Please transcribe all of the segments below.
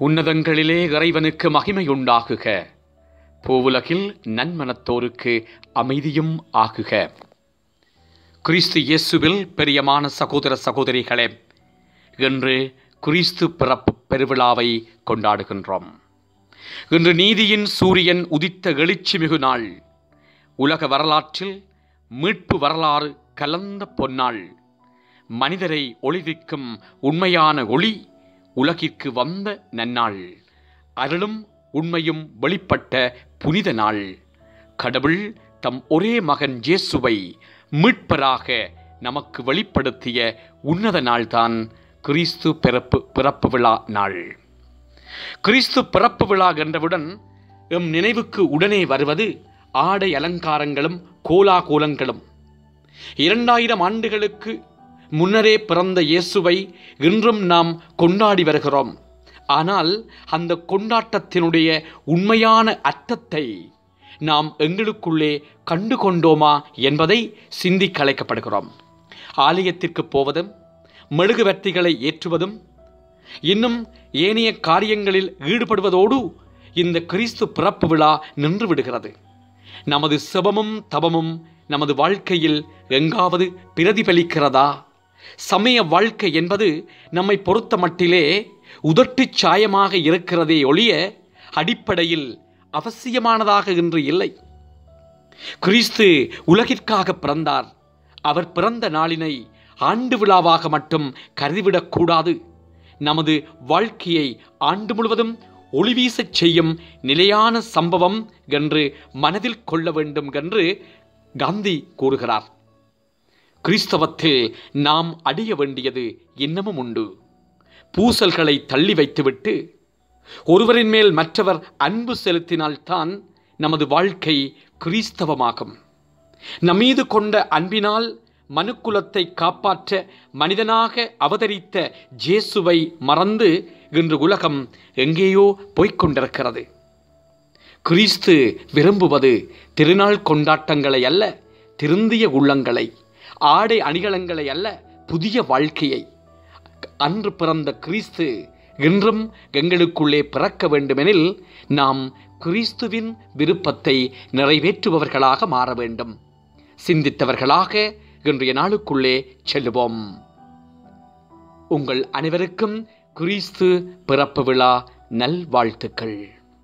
உன்னதங்களிலே இறைவனுக்கு மகிமை உண்டாகுக பூவுலகில் நன்மனத்தோருக்கு அமைதியும் ஆகுக கிறிஸ்து இயேசுவில் பிரியமான சகோதர சகோதரிகளே இன்று கிறிஸ்து பிறப்பு பெருவிழாவை கொண்டாடுகின்றோம் இன்று நீதியின் சூரியன் உதித்த எழுச்சிமிகு நாள் உலக வரலாற்றில் மீட்பு வரலாறு கலந்த பொன்னாள் மனிதரை ஒளிவிக்கும் உண்மையான ஒளி உலகிற்கு வந்த நன்னாள் அருளும் உண்மையும் வெளிப்பட்ட புனித நாள் கடவுள் தம் ஒரே மகன் இயேசுவை மீட்பராக நமக்கு வெளிப்படுத்திய உன்னத நாள்தான் கிறிஸ்து பிறப்பு பிறப்பு விழா நாள் கிறிஸ்து பிறப்பு விழா என்றவுடன் எம் நினைவுக்கு உடனே வருவது ஆடை அலங்காரங்களும் கோலாகோலங்களும் இரண்டாயிரம் ஆண்டுகளுக்கு முன்னரே பிறந்த இயேசுவை இன்றும் நாம் கொண்டாடி வருகிறோம் ஆனால் அந்த கொண்டாட்டத்தினுடைய உண்மையான அர்த்தத்தை நாம் எங்களுக்குள்ளே கண்டு கொண்டோமா என்பதை சிந்திக்க அழைக்கப்படுகிறோம் ஆலயத்திற்கு போவதும் மெழுகுவர்த்திகளை ஏற்றுவதும் இன்னும் ஏனைய காரியங்களில் ஈடுபடுவதோடு இந்த கிறிஸ்து பிறப்பு விழா நின்று விடுகிறது நமது செபமும் தபமும் நமது வாழ்க்கையில் எங்காவது பிரதிபலிக்கிறதா சமய வாழ்க்கை என்பது நம்மை பொறுத்த மட்டிலே உதட்டுச் சாயமாக இருக்கிறதே ஒழிய அடிப்படையில் அவசியமானதாக இன்று இல்லை கிறிஸ்து உலகிற்காக பிறந்தார் அவர் பிறந்த நாளினை ஆண்டு விழாவாக மட்டும் கருதிவிடக்கூடாது நமது வாழ்க்கையை ஆண்டு முழுவதும் ஒளிவீசச் செய்யும் நிலையான சம்பவம் என்று மனதில் கொள்ள வேண்டும் என்று காந்தி கூறுகிறார் கிறிஸ்தவத்தில் நாம் அடைய வேண்டியது இன்னமும் உண்டு பூசல்களை தள்ளி வைத்துவிட்டு ஒருவரின் மேல் மற்றவர் அன்பு செலுத்தினால்தான் நமது வாழ்க்கை கிறிஸ்தவமாகும் நம்மீது கொண்ட அன்பினால் மனுக்குலத்தை காப்பாற்ற மனிதனாக அவதரித்த ஜேசுவை மறந்து இன்று உலகம் எங்கேயோ போய்க்கொண்டிருக்கிறது கிறிஸ்து விரும்புவது திருநாள் கொண்டாட்டங்களை அல்ல திருந்திய உள்ளங்களை ஆடை அணிகலங்களை அல்ல புதிய வாழ்க்கையை அன்று பிறந்த கிறிஸ்து இன்றும் எங்களுக்குள்ளே பிறக்க வேண்டுமெனில் நாம் கிறிஸ்துவின் விருப்பத்தை நிறைவேற்றுபவர்களாக மாற வேண்டும் சிந்தித்தவர்களாக இன்றைய நாளுக்குள்ளே செல்லுவோம் உங்கள் அனைவருக்கும் கிறிஸ்து பிறப்பு விழா நல்வாழ்த்துக்கள்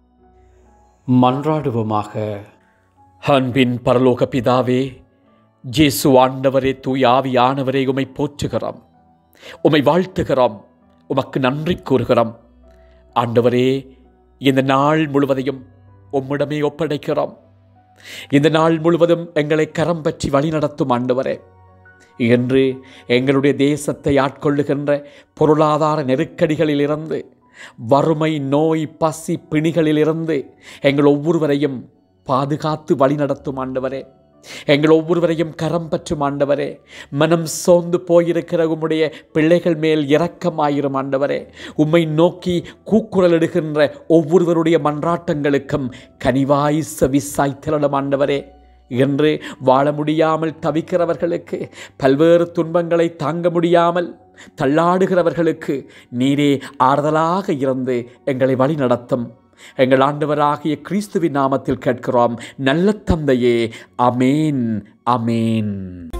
மன்றாடுவோமாக அன்பின் பரலோக பிதாவே ஜேசு ஆண்டவரே தூய் ஆவியானவரே உமை போற்றுகிறோம் உமை வாழ்த்துகிறோம் உமக்கு நன்றி கூறுகிறோம் ஆண்டவரே இந்த நாள் முழுவதையும் உம்மிடமே ஒப்படைக்கிறோம் இந்த நாள் முழுவதும் எங்களை கரம் பற்றி வழிநடத்தும் ஆண்டவரே என்று எங்களுடைய தேசத்தை ஆட்கொள்ளுகின்ற பொருளாதார நெருக்கடிகளிலிருந்து வறுமை நோய் பசி பிணிகளிலிருந்து எங்கள் ஒவ்வொருவரையும் பாதுகாத்து வழிநடத்தும் ஆண்டவரே எங்கள் ஒவ்வொருவரையும் கரம் பற்றும் ஆண்டவரே மனம் சோர்ந்து போயிருக்கிற உம்முடைய பிள்ளைகள் மேல் இரக்கமாயிரும் ஆண்டவரே உம்மை நோக்கி கூக்குரலிடுகின்ற ஒவ்வொருவருடைய மன்றாட்டங்களுக்கும் கனிவாய் செவிசாய் திரளும் ஆண்டவரே என்று வாழ முடியாமல் தவிக்கிறவர்களுக்கு பல்வேறு துன்பங்களை தாங்க முடியாமல் தள்ளாடுகிறவர்களுக்கு நீரே ஆறுதலாக இருந்து எங்களை வழி நடத்தும் எங்கள் ஆண்டவராகிய கிறிஸ்துவின் நாமத்தில் கேட்கிறோம் நல்ல தந்தையே அமேன் அமேன்